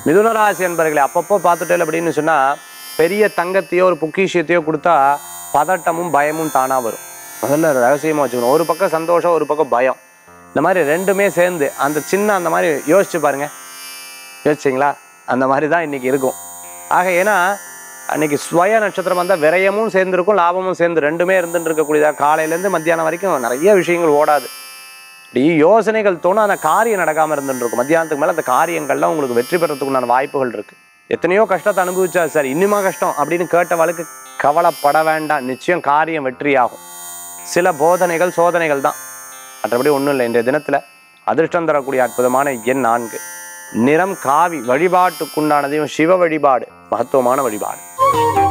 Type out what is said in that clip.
மிதுனராசி என்பர்களை அப்பப்போ பார்த்துட்டேன் அப்படின்னு சொன்னா பெரிய தங்கத்தையோ ஒரு பொக்கிஷத்தையோ கொடுத்தா பதட்டமும் பயமும் தானா வரும் முதல்ல ரகசியமா வச்சுக்கணும் ஒரு பக்கம் சந்தோஷம் ஒரு பக்கம் பயம் இந்த மாதிரி ரெண்டுமே சேர்ந்து அந்த சின்ன அந்த மாதிரி யோசிச்சு பாருங்க யோசிச்சிங்களா அந்த மாதிரி தான் இன்னைக்கு இருக்கும் ஆக ஏன்னா அன்னைக்கு ஸ்வய நட்சத்திரம் வந்தால் விரயமும் சேர்ந்துருக்கும் லாபமும் சேர்ந்து ரெண்டுமே இருந்துட்டு இருக்கக்கூடியதா காலையிலேருந்து மத்தியானம் வரைக்கும் நிறைய விஷயங்கள் ஓடாது இப்படி யோசனைகள் தோணும் அந்த காரியம் நடக்காமல் இருந்துட்டு இருக்கும் மத்தியானத்துக்கு மேலே அந்த காரியங்கள்லாம் உங்களுக்கு வெற்றி பெறத்துக்குண்டான வாய்ப்புகள் இருக்கு எத்தனையோ கஷ்டத்தை அனுபவிச்சா சார் இன்னுமா கஷ்டம் அப்படின்னு கேட்டவளுக்கு கவலைப்பட வேண்டாம் நிச்சயம் காரியம் வெற்றியாகும் சில போதனைகள் சோதனைகள் தான் மற்றபடி ஒன்றும் இல்லை இன்றைய தினத்தில் அதிர்ஷ்டம் தரக்கூடிய அற்புதமான எண் நான்கு நிறம் காவி வழிபாட்டுக்குண்டானதையும் சிவ வழிபாடு மகத்துவமான வழிபாடு